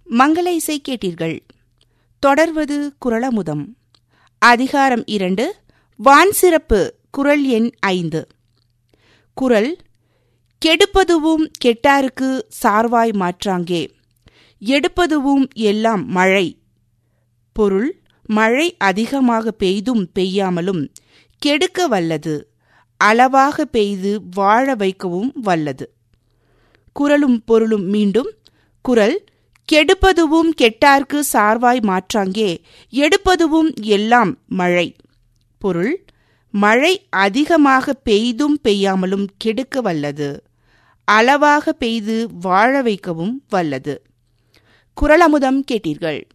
மங்கள இசை கேட்டீர்கள் தொடர்வது குரலமுதம் அதிகாரம் இரண்டு வான் சிறப்பு குரல் எண் ஐந்து குரல் கெடுப்பதுவும் கெட்டாருக்கு சார்வாய் மாற்றாங்கே எடுப்பதுவும் எல்லாம் மழை பொருள் மழை அதிகமாக பெய்தும் பெய்யாமலும் கெடுக்க வல்லது அளவாக பெய்து வாழ வைக்கவும் வல்லது குரலும் பொருளும் மீண்டும் குரல் கெடுப்பதுவும் கெட்டார்க்கு சார்வாய் மாற்றாங்கே எடுப்பதுவும் எல்லாம் மழை பொருள் மழை அதிகமாக பெய்தும் பெய்யாமலும் கெடுக்க வல்லது அளவாக பெய்து வாழ வைக்கவும் வல்லது குரலமுதம் கேட்டீர்கள்